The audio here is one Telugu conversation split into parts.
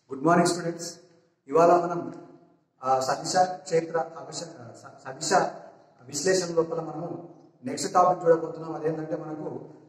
గుడ్ మార్నింగ్ స్టూడెంట్స్ ఇవాళ మనం ఆ, సదిశ క్షేత్ర అవశ స- సదిశ విశ్లేషణ లోపల మనము నెక్స్ట్ టాపిక్ చూడబోతున్నాం అదేంటంటే మనకు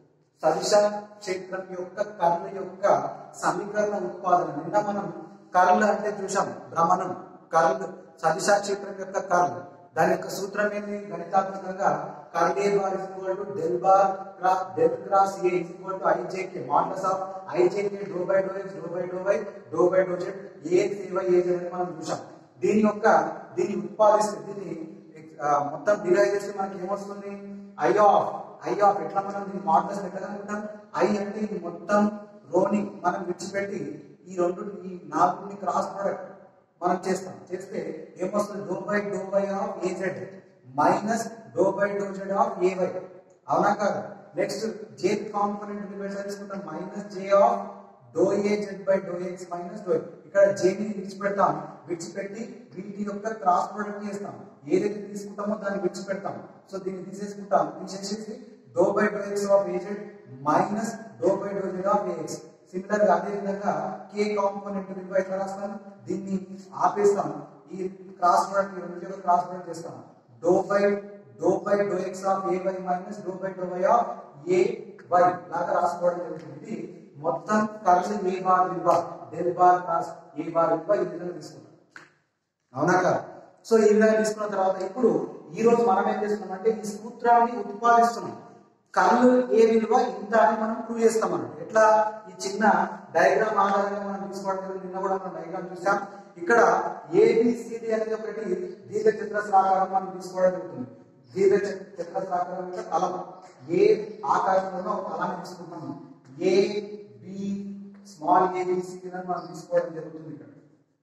సదిశ క్షేత్రం యొక్క కర్ణ యొక్క సమీకరణ ఉత్పాదన నిన్న మనం కర్ల్ అంటే చూసాం భ్రమణం కర్ల్ సదిశ క్షేత్రం యొక్క కర్ల్ దాని యొక్క సూత్రం ఏంటి గణితాత్మకంగా curl A bar is equal to del bar cross del cross A is equal to IJK modulus of IJK do by do X do by do Y do by do Z A Y A Z అని మనం చూసాం దీని యొక్క దీన్ని ఉత్పాదిస్తే దీన్ని ఆ, మొత్తం డిరైవ్ చేస్తే మనకి ఏమొస్తుంది ఐ ఆఫ్ ఐ ఆఫ్ ఎట్లా మనం దీన్ని మాడ్యులస్ ఎట్లా కనుక్కుంటాం ఐ అంటే ఇది మొత్తం రోని మనం విడిచిపెట్టి ఈ రెండు ఈ నాలుగుని క్రాస్ ప్రొడక్ట్ మనం చేస్తాం చేస్తే ఏమొస్తుంది do by do by of AZ minus do by do Z of AY అవునా కాదా నెక్స్ట్ జే కాంపోనెంట్ డివైడ్ తీసుకుంటాం minus J of do A Z by do X minus do ఇక్కడ జేని విడిచిపెడతాం విడిచిపెట్టి వీటి యొక్క క్రాస్ ప్రొడక్ట్ చేస్తాం ఏదైతే తీసుకుంటామో దాన్ని విడిచిపెడతాం సో దీన్ని తీసేసుకుంటాం తీసేసేసి do by do X of AZ minus do by do Z of AX similar గా అదే విధంగా కే కాంపోనెంట్ విలువ ఎట్లా రాస్తాను దీన్ని ఆపేస్తాం ఈ క్రాస్ ప్రొడక్ట్ ఈ రెండు యొక్క క్రాస్ ప్రొడక్ట్ చేస్తాం do by do by do X of A Y minus do by do Y of A Y లాగా రాసుకోవడం జరుగుతుంది ఇది మొత్తం కలిసి ఏ బార్ విలువ del bar cross A bar విలువ ఈ విధంగా తీసుకుంటాం అవునా కదా సో ఈ విధంగా తీసుకున్న తర్వాత ఇప్పుడు ఈ రోజు మనం ఏం చేస్తున్నామంటే ఈ సూత్రాన్ని ఉత్పాదిస్తున్నాం కళ్ళు ఏ విలువ ఇంత అని మనం ప్రూవ్ చేస్తాం అన్నట్టు ఎట్లా ఈ చిన్న డయాగ్రామ్ ఆధారంగా మనం తీసుకోవడం జరిగింది. నిన్న కూడా మనం డయాగ్రామ్ చూసాం ఇక్కడ ఏబిసిడి అనేది ఒకటి దీర్ఘ చతురస్రాకారం మనం తీసుకోవడం జరుగుతుంది దీర్ఘ చ- చతురస్రాకారం యొక్క తలం ఏ ఆకారంలో ఒక తలాన్ని తీసుకుంటాము ఏ బి స్మాల్ ఏబిసిడి అని మనం తీసుకోవడం జరుగుతుంది ఇక్కడ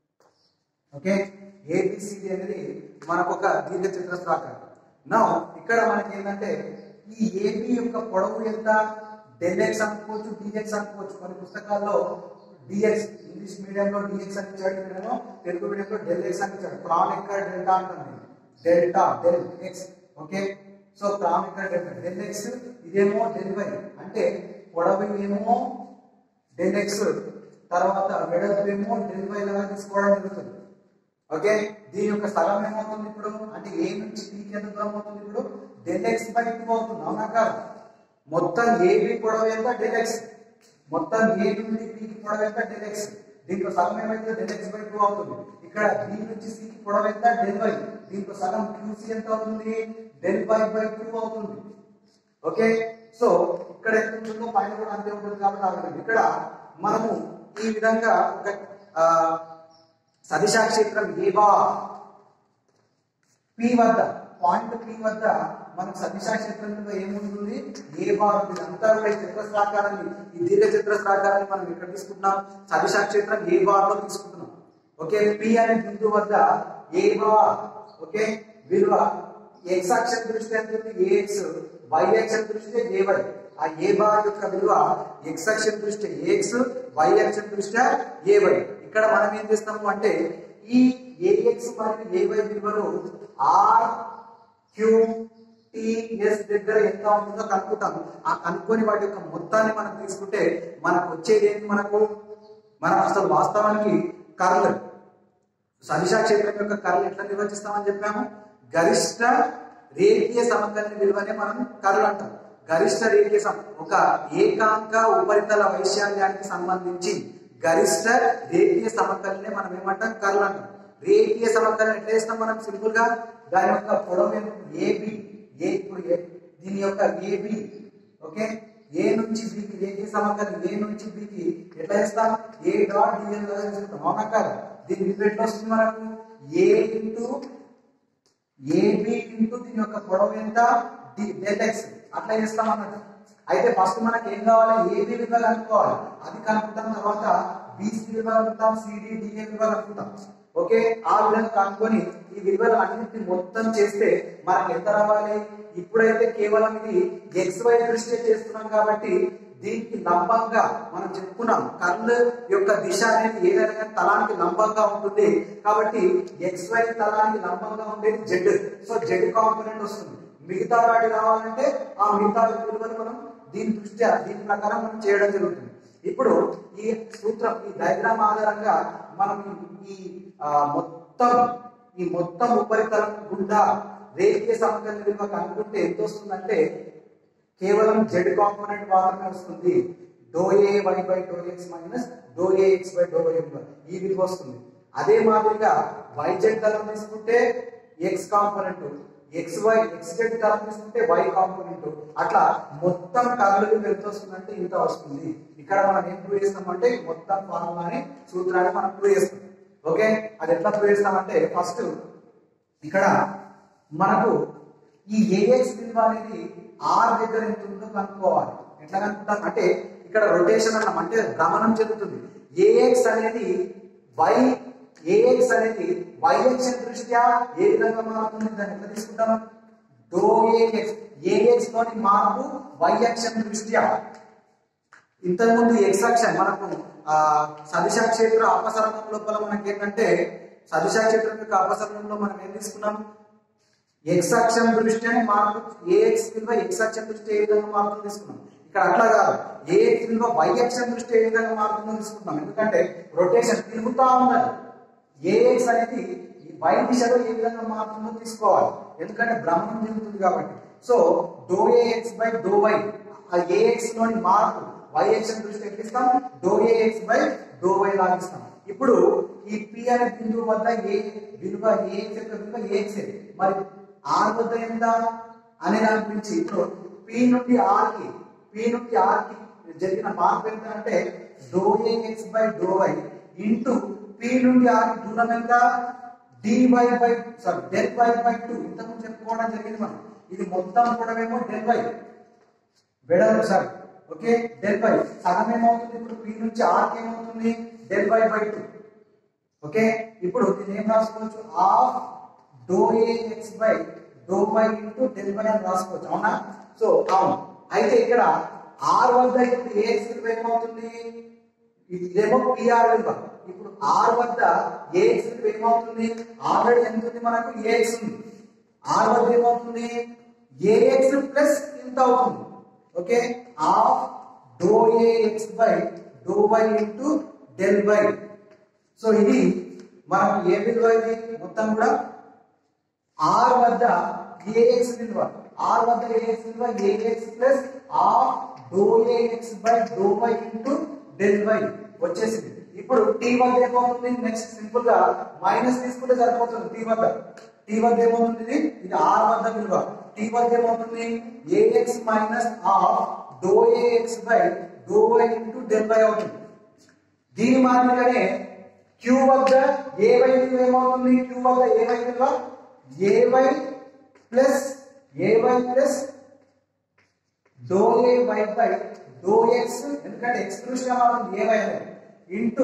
ఓకే ఏబిసిడి అనేది మనకు ఒక దీర్ఘ చతురస్రాకారం నా ఇక్కడ మనకి ఏంటంటే ఈ ఏబి యొక్క పొడవు ఎంత డెల్ ఎక్స్ అనుకోవచ్చు డిఎక్స్ అనుకోవచ్చు కొన్ని పుస్తకాల్లో డిఎక్స్ ఇంగ్లీష్ మీడియంలో డిఎక్స్ అని ఇచ్చాడు ఇక్కడేమో తెలుగు మీడియంలో డెల్ ఎక్స్ అని ఇచ్చాడు ప్రాన్ ఎక్కడ డెల్టా అంటుంది delta del X okay so ప్రాన్ ఎక్కడ డెల్టా డెల్ ఎక్స్ ఇదేమో డెల్ వై అంటే పొడవు ఏమో డెల్ ఎక్స్ తర్వాత వెడల్పు ఏమో డెల్ వై లాగా తీసుకోవడం జరుగుతుంది ఓకే దీని యొక్క స్థలం ఏమవుతుంది ఇప్పుడు అంటే ఏ నుంచి పీకి ఎంత దూరం అవుతుంది ఇప్పుడు డెల్ ఎక్స్ బై టూ అవుతుంది అవునా కాదు మొత్తం ఏబి పొడవు ఎంత డెల్ ఎక్స్ మొత్తం ఏ నుండి పీకి పొడవు ఎంత డెల్ ఎక్స్ దీంట్లో సగం ఏమైతే డెల్ ఎక్స్ బై టూ అవుతుంది ఇక్కడ బి నుంచి సికి పొడవు ఎంత డెల్ వై దీంట్లో సగం క్యూసి ఎంత అవుతుంది డెల్ వై బై టూ అవుతుంది ఓకే సో ఇక్కడ ఎంత ఉంటుందో పైన కూడా అంతే ఉంటుంది కాబట్టి ఆ విధంగా ఇక్కడ మనము ఈ విధంగా ఒక ఆ, సదిశా క్షేత్రం ఏ బా పి వద్ద పాయింట్ పి వద్ద మనకు సదిశా క్షేత్రంలో ఏముంటుంది ఏ బార్ ఉంది అంతా కూడా ఈ చతురస్రాకారాన్ని ఈ దీర్ఘ చతురస్రాకారాన్ని మనం ఎక్కడ తీసుకుంటున్నాం సదిశా క్షేత్రం ఏ బార్ లో తీసుకుంటున్నాం ఓకే పి అనే బిందువు వద్ద ఏ బార్ ఓకే విలువ ఎక్స్ అక్షం దృష్టి ఎంత ఉంది ఏఎక్స్ వై అక్షం దృష్టి ఏవై ఆ ఏ బార్ యొక్క విలువ ఎక్స్ అక్షం దృష్టి ఏఎక్స్ వై అక్షం దృష్ట్యా ఏవై ఇక్కడ మనం ఏం చేస్తాము అంటే ఈ ఏఎక్స్ మరియు ఏవై విలువలు ఆర్ క్యూ టిఎస్ దగ్గర ఎంత ఉంటుందో కనుక్కుంటాం ఆ కనుక్కొని వాటి యొక్క మొత్తాన్ని మనం తీసుకుంటే మనకు వచ్చేది ఏంటి మనకు మనం అసలు వాస్తవానికి కర్ల్ సదిశా క్షేత్రం యొక్క కర్ల్ ఎట్లా నిర్వచిస్తామని చెప్పాము గరిష్ట రేఖీయ సమకలన విలువనే మనం కర్ల్ అంటాం గరిష్ట రేఖీయ సమ ఒక ఏకాంక ఉపరితల వైశాల్యానికి సంబంధించి గరిష్ట రేఖీయ సమకలనే మనం ఏమంటాం కర్ల్ అంటాం రేఖీయ సమకలన ఎట్లా చేస్తాం మనం సింపుల్ గా దాని యొక్క పొడవు ఏబి ఏ ఇప్పుడు ఏ- దీని యొక్క ఏబి ఓకే ఏ నుంచి బికి రేఖీయ సమకలనం ఏ నుంచి బికి ఎట్లా చేస్తాం ఏ డాట్ డిఎల్ లాగా తీసుకుంటాం అవునా కాదా దీని విలువ ఎట్లా వస్తుంది మనకు ఏ ఇంటూ ఏబి ఇంటూ దీని యొక్క పొడవు ఎంత డెల్ ఎక్స్ అట్లా చేస్తాం అన్నట్టు అయితే ఫస్ట్ మనకి ఏం కావాలి ఏబి విలువ కనుక్కోవాలి అది కనుక్కుంటాం తర్వాత బీసీ విలువ కనుక్కుంటాం సిడి డిఏ విలువ కనుక్కుంటాం ఓకే ఆ విధంగా కనుక్కొని ఈ విలువలు అన్నింటిని మొత్తం చేస్తే మనకి ఎంత రావాలి ఇప్పుడైతే కేవలం ఇది ఎక్స్ వై దృష్ట్యా చేస్తున్నాం కాబట్టి దీనికి లంబంగా మనం చెప్పుకున్నాం కళ్ళు యొక్క దిశ అనేది ఏదైనా కానీ తలానికి లంబంగా ఉంటుంది కాబట్టి ఎక్స్ వై తలానికి లంబంగా ఉండేది జెడ్ సో జెడ్ కాంపోనెంట్ వస్తుంది మిగతా వాటి రావాలంటే ఆ మిగతా విలువలు మనం దీని దృష్ట్యా దీని ప్రకారం మనం చేయడం జరుగుతుంది ఇప్పుడు ఈ సూత్రం ఈ డయాగ్రామ్ ఆధారంగా మనం ఈ ఆ, మొత్తం ఈ మొత్తం ఉపరితలం గుండా రేఖీయ సమకలన విలువ కనుక్కుంటే ఎంత వస్తుందంటే కేవలం జెడ్ కాంపోనెంట్ మాత్రమే వస్తుంది do A Y by do X minus do A X by do Y విలువ ఈ విలువ వస్తుంది అదే మాదిరిగా వై జెడ్ తలం తీసుకుంటే X component X Y X Z తలం తీసుకుంటే వై కాంపోనెంట్ అట్లా మొత్తం కదలిక ఎంత వస్తుందంటే ఇంత వస్తుంది ఇక్కడ మనం ఏం ప్రూవ్ చేస్తామంటే ఈ మొత్తం ఫార్ములాని సూత్రాన్ని మనం ప్రూవ్ చేస్తాం ఓకే అది ఎట్లా ప్రూవ్ చేస్తామంటే ఫస్ట్ ఇక్కడ మనకు ఈ ఏఎక్స్ విలువ అనేది ఆర్ దగ్గర ఎంత ఉందో కనుక్కోవాలి ఎట్లా కనుక్కుంటాం అంటే ఇక్కడ రొటేషన్ అన్నాం అంటే భ్రమణం చెందుతుంది ఏఎక్స్ అనేది వై ఏఎక్స్ అనేది వై ఎక్స్ దృష్ట్యా ఏ విధంగా మారుతుంది దాన్ని ఎట్లా తీసుకుంటాం డో ఏఎక్స్ ఏఎక్స్ లోని మార్పు వై ఎక్స్ దృష్ట్యా ఇంతకుముందు ఎక్స్ అక్షం మనకు ఆ సదిశా క్షేత్ర అపసరణం లోపల మనకి ఏంటంటే సదిశా క్షేత్రం యొక్క అపసరణంలో మనం ఏం తీసుకున్నాం ఎక్స్ అక్షం దృష్ట్యా మార్పు ఏఎక్స్ విలువ ఎక్స్ అక్షం దృష్టి ఏ విధంగా మారుతుందో తీసుకున్నాం ఇక్కడ అట్లా కాదు ఏఎక్స్ విలువ వై అక్షం దృష్టి ఏ విధంగా మారుతుందో తీసుకుంటాం ఎందుకంటే రొటేషన్ తిరుగుతా ఉన్నది ఏఎక్స్ అనేది ఈ వై దిశలో ఏ విధంగా మారుతుందో తీసుకోవాలి ఎందుకంటే భ్రమణం జరుగుతుంది కాబట్టి so do AX by do Y ఆ ఏఎక్స్ లోని మార్పు వై ఎక్స్ దృష్టి ఎక్కిస్తాం do AX by do Y లాగిస్తాం ఇప్పుడు ఈ పి అనే బిందువు వద్ద ఏ విలువ ఏఎక్స్ యొక్క విలువ ఏఎక్స్ మరి ఆర్ వద్ద ఎంత అనే దాని గురించి ఇప్పుడు పి నుండి ఆర్ కి పి నుండి ఆర్ కి జరిగిన మార్పు ఎంత అంటే do AX by do Y into P నుండి ఆర్ కి దూరం ఎంత DY by sorry del Y by two ఇంతకుముందు చెప్పుకోవడం జరిగింది మనం ఇది మొత్తం కూడా ఏమో డెల్ వై వెడల్పు సార్ ఓకే డెల్ వై సగం ఏమవుతుంది ఇప్పుడు పి నుంచి ఆర్ కి ఏమవుతుంది del Y by two okay ఇప్పుడు దీన్ని ఏం రాసుకోవచ్చు of do AX by do Y into del Y అని రాసుకోవచ్చు అవునా సో అవును అయితే ఇక్కడ ఆర్ వద్ద ఇప్పుడు ఏఎక్స్ విలువ ఏమవుతుంది ఇదేమో పిఆర్ విలువ ఇప్పుడు ఆర్ వద్ద ఏఎక్స్ విలువ ఏమవుతుంది ఆల్రెడీ ఎంత ఉంది మనకు ఏఎక్స్ ఉంది ఆర్ వద్ద ఏమవుతుంది ఏఎక్స్ ప్లస్ ఇంత అవుతుంది okay of do AX by do Y into del Y so ఇది మనకు ఏ విలువ ఇది మొత్తం కూడా ఆర్ వద్ద ఏఎక్స్ విలువ ఆర్ వద్ద ఏఎక్స్ విలువ AX plus of do AX by do Y into del Y వచ్చేసింది ఇప్పుడు టీ వద్ద ఏమవుతుంది నెక్స్ట్ సింపుల్ గా మైనస్ తీసుకుంటే సరిపోతుంది టీ వద్ద టీ వద్ద ఏమవుతుంది ఇది ఇది ఆర్ వద్ద విలువ టీ వద్ద ఏమవుతుంది AX minus of do AX by do Y into del Y అవుతుంది దీని మాదిరిగానే క్యూ వద్ద ఏవై విలువ ఏమవుతుంది క్యూ వద్ద ఏవై విలువ AY plus AY plus do A Y by do X ఎందుకంటే ఎక్స్ దృష్ట్యా మాత్రం ఏవై అనేది ఇంటూ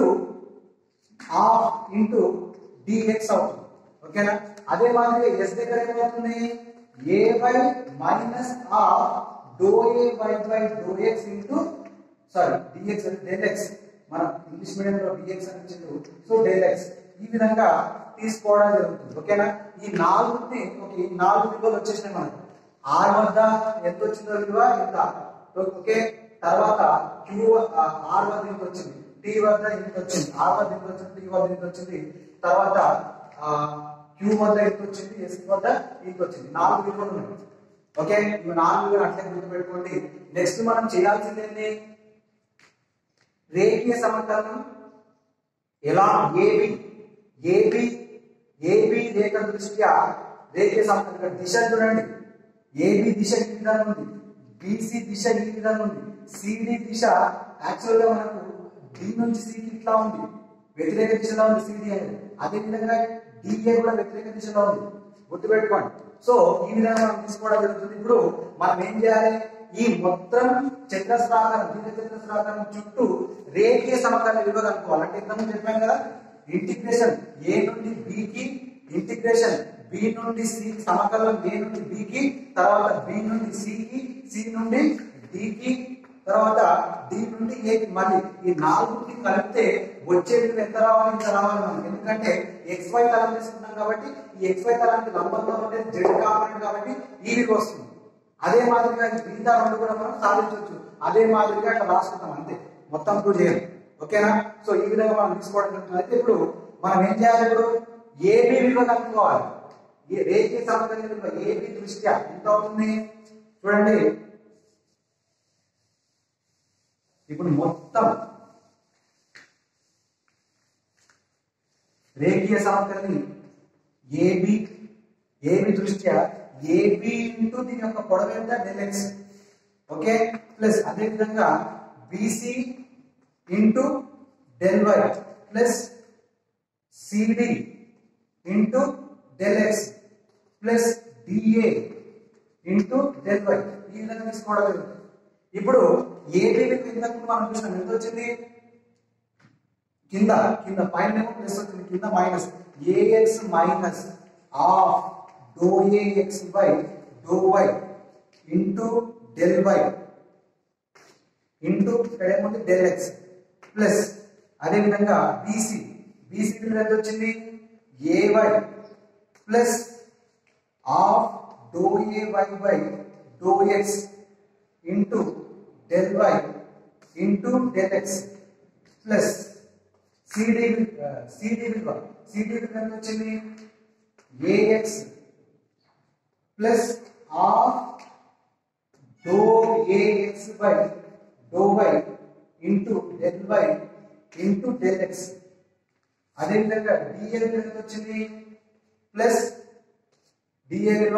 హాఫ్ ఇంటూ డిఎక్స్ అవుతుంది ఓకేనా అదే మాదిరిగా ఎస్ దగ్గర ఏమవుతుంది AY minus half do A Y by do X into sorry DX అంటే డెల్ ఎక్స్ మనం ఇంగ్లీష్ మీడియంలో డిఎక్స్ అని ఇచ్చిండు సో డెల్ ఎక్స్ ఈ విధంగా తీసుకోవడం జరుగుతుంది ఓకేనా ఈ నాలుగుని ఒక ఈ నాలుగు విలువలు వచ్చేసినాయి మనకు ఆర్ వద్ద ఎంత వచ్చిందో విలువ ఇంత ఓకే తర్వాత క్యూ ఆర్ వద్ద ఇంత వచ్చింది టీ వద్ద ఇంత వచ్చింది ఆర్ వద్ద ఇంత వచ్చింది టీ వద్ద ఇంత వచ్చింది తర్వాత క్యూ వద్ద ఇంత వచ్చింది ఎస్ వద్ద ఇంత వచ్చింది నాలుగు విలువలు ఉన్నాయి ఓకే ఇవి నాలుగు విలువలు అట్లే గుర్తుపెట్టుకోండి నెక్స్ట్ మనం చేయాల్సింది ఏంటి రేఖీయ సమకలనం ఎలా ఏబి ఏబి ఏబి రేఖ దృష్ట్యా రేఖీయ సమకలనం దిశ చూడండి ఏబి దిశ ఈ విధంగా ఉంది బీసీ దిశ ఈ విధంగా ఉంది సిడి దిశ యాక్చువల్ గా మనకు డి నుంచి సికి ఇట్లా ఉంది వ్యతిరేక దిశలో ఉంది సిడి అనేది అదే విధంగా డిఏ కూడా వ్యతిరేక దిశలో ఉంది గుర్తుపెట్టుకోండి సో ఈ విధంగా మనం తీసుకోవడం జరుగుతుంది ఇప్పుడు మనం ఏం చేయాలి ఈ మొత్తం చతురస్రాకారం దీర్ఘ చతురస్రాకారం చుట్టూ రేఖీయ సమకలన విలువ కనుక్కోవాలి అంటే ఇంతకుముందు చెప్పాం కదా ఇంటిగ్రేషన్ ఏ నుండి బి కి ఇంటిగ్రేషన్ బి నుండి సి సమకలనం ఏ నుండి బి కి తర్వాత బి నుండి సి కి సి నుండి డి కి తర్వాత డి నుండి ఏ కి మళ్ళీ ఈ నాలుగుకి కలిపితే వచ్చే విలువ ఎంత రావాలి ఇంత రావాలి మనకి ఎందుకంటే ఎక్స్ వై తలం తీసుకున్నాం కాబట్టి ఈ ఎక్స్ వై తలానికి లంబంగా ఉండేది జెడ్ కాంపొనెంట్ కాబట్టి ఈ విలువ వస్తుంది అదే మాదిరిగా ఈ మిగతా రెండు కూడా మనం సాధించవచ్చు అదే మాదిరిగా అట్లా రాసుకుంటాం అంతే మొత్తం ప్రూవ్ చేయాలి ఓకేనా సో ఈ విధంగా మనం తీసుకోవడం జరుగుతుంది అయితే ఇప్పుడు మనం ఏం చేయాలి ఇప్పుడు ఏబి విలువ కనుక్కోవాలి ఈ రేఖీయ సమతల విలువ ఏబి దృష్ట్యా ఎంత అవుతుంది చూడండి ఇప్పుడు మొత్తం రేఖీయ సమతలని ఏబి ఏబి దృష్ట్యా ఏబి ఇంటూ దీని యొక్క పొడవు ఎంత డెల్ ఎక్స్ ఓకే ప్లస్ అదే విధంగా BC into del Y plus CD into del X plus DA into del Y ఈ విధంగా తీసుకోవడం జరుగుతుంది ఇప్పుడు ఏబి విలువ ఇంతకు మనం చూసినాం ఎంత వచ్చింది కింద కింద పైన ఏమో ప్లస్ వచ్చింది కింద minus AX minus of do AX by do Y into del Y into ఇక్కడ ఏముంది డెల్ ఎక్స్ ప్లస్ అదేవిధంగా బీసీ బీసీ విలువ ఎంత వచ్చింది AY plus of do AY by do X into del Y into del X plus CD CD విలువ సిడి విలువ ఎంత వచ్చింది AX plus of do AX by do Y into del Y into del X అదేవిధంగా డిఏ విలువ ఎంత వచ్చింది ప్లస్ డిఏ విలువ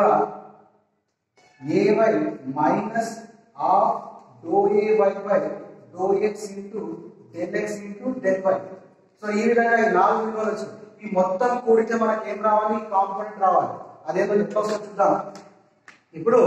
AY minus of do AY by do X into del X into del Y so ఈ విధంగా ఈ నాలుగు విలువలు వచ్చింది ఈ మొత్తం కూడితే మనకి ఏం రావాలి కాంపోనెంట్ రావాలి అదేదో ఎట్లా వస్తుందో చూద్దాం ఇప్పుడు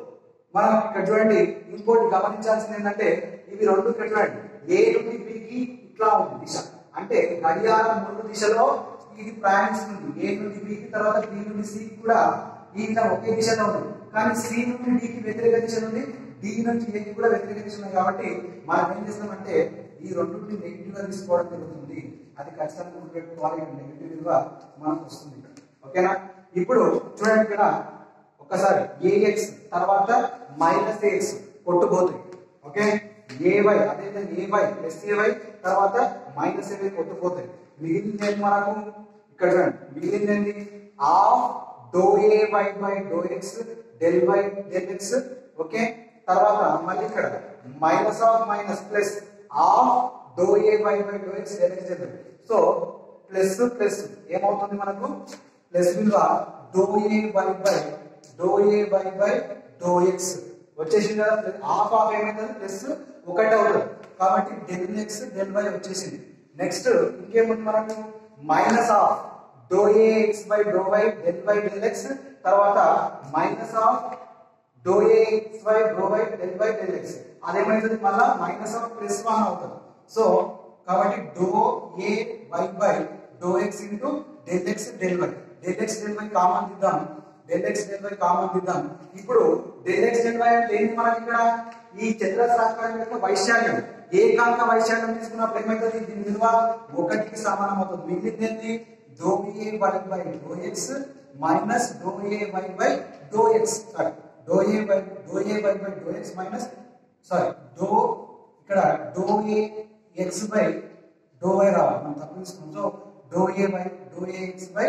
మనం ఇక్కడ చూడండి ఇంకోటి గమనించాల్సింది ఏంటంటే ఇవి రెండు ఇక్కడ చూడండి ఏ నుండి బికి ఇట్లా ఉంది దిశ అంటే గడియారం ముందు దిశలో ఇది ప్రయాణిస్తుంది ఏ నుండి బికి తర్వాత బి నుండి సి కూడా ఈ విధంగా ఒకే దిశలో ఉంది కానీ సి నుండి డికి వ్యతిరేక దిశ ఉంది డి నుంచి ఏకి కూడా వ్యతిరేక దిశ ఉంది కాబట్టి మనం ఏం చేస్తామంటే ఈ రెండింటిని నెగిటివ్ గా తీసుకోవడం జరుగుతుంది అది ఖచ్చితంగా గుర్తుపెట్టుకోవాలి నెగిటివ్ విలువ మనకు వస్తుంది ఓకేనా ఇప్పుడు చూడండి ఇక్కడ ఒక్కసారి ఏఎక్స్ తర్వాత మైనస్ ఏఎక్స్ కొట్టుపోతాయి ఓకే ఏవై అదేవిధంగా ఏవై ప్లస్ ఏవై తర్వాత మైనస్ ఏవై కొట్టుపోతాయి మిగిలింది ఏంటి మనకు ఇక్కడ చూడండి మిగిలింది ఏంటి of do A Y by do X del Y del X okay తర్వాత మళ్ళీ ఇక్కడ minus of minus plus of do A Y by do X del X del so plus plus ఏమవుతుంది మనకు ప్లస్ విలువ do A Y by do A Y by do X వచ్చేసింది కదా హాఫ్ ఆఫ్ ఏమైతుంది ప్లస్ ఒకటి అవుతుంది కాబట్టి డెల్ ఎక్స్ డెల్ వై వచ్చేసింది నెక్స్ట్ ఇంకేముంది మనకు minus of do A X by do Y del Y del X తర్వాత minus of do A X by do Y del Y del X అదేమైతుంది మళ్ళా మైనస్ ఆఫ్ ప్లస్ వన్ అవుతుంది సో కాబట్టి do A Y by do X into del X del Y del X del Y common తీద్దాం del X del Y common తీద్దాం ఇప్పుడు డెల్ ఎక్స్ డెల్ వై అంటే ఏంటి మనకి ఇక్కడ ఈ చతురస్రాకారం యొక్క వైశాల్యం ఏకాంక వైశాల్యం తీసుకున్నప్పుడు ఏమవుతుంది దీని విలువ ఒకటికి సమానం అవుతుంది మిగిలింది ఏంటి do A Y by do X minus do A Y by do X sorry do A by do A Y by do X minus sorry do ఇక్కడ do A X by do Y రావాలి మనం తప్పు తీసుకున్నాం so do A by do A X by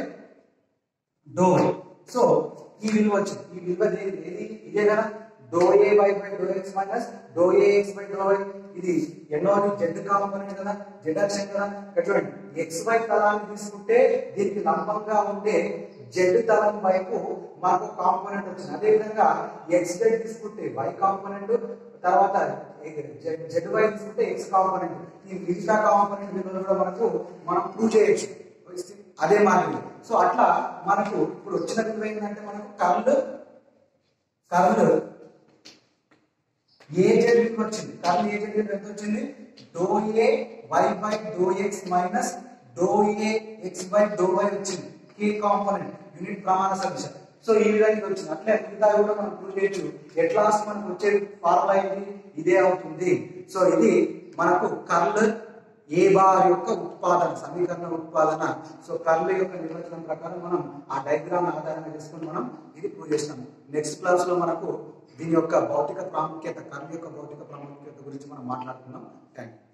do Y so ఈ విలువ వచ్చింది ఈ విలువ ఏది ఏది ఇదే కదా do A by by do X minus do A X by do Y ఇది ఎన్నోది జెడ్ కాంపోనెంట్ కదా జెడ్ అక్షరం కదా ఇక్కడ చూడండి ఎక్స్ వై తలాన్ని తీసుకుంటే దీనికి లంబంగా ఉండే జెడ్ తలం వైపు మనకు కాంపోనెంట్ వచ్చింది అదే విధంగా ఎక్స్ జెడ్ తీసుకుంటే వై కాంపోనెంట్ తర్వాత జెడ్ వై తీసుకుంటే ఎక్స్ కాంపోనెంట్ ఈ మిగతా కాంపోనెంట్ విలువలు కూడా మనకు మనం ప్రూవ్ చేయొచ్చు అదే మాదిరి సో అట్లా మనకు ఇప్పుడు వచ్చిన విలువ ఏంటంటే మనకు కర్ల్ కర్ల్ ఏ జెడ్ విలువ వచ్చింది కర్ల్ ఏ జెడ్ విలువ ఎంత వచ్చింది do A Y by do X minus do A X by do Y వచ్చింది కే కాంపోనెంట్ యూనిట్ ప్రమాణ సంఖ్య సో ఈ విధంగా ఇది వచ్చింది అట్లే మిగతా కూడా మనం ప్రూవ్ చేయొచ్చు ఎట్లా మనకు వచ్చే ఫార్ములా ఏంటి ఇదే అవుతుంది సో ఇది మనకు కర్ల్ ఏ బార్ యొక్క ఉత్పాదన సమీకరణ ఉత్పాదన సో కర్ల్ యొక్క నిర్వచనం ప్రకారం మనం ఆ డయాగ్రామ్ ఆధారంగా చేసుకుని మనం ఇది ప్రూవ్ చేస్తాము నెక్స్ట్ క్లాస్ లో మనకు దీని యొక్క భౌతిక ప్రాముఖ్యత కర్ల్ యొక్క భౌతిక ప్రాముఖ్యత గురించి మనం మాట్లాడుకుందాం థ్యాంక్ యూ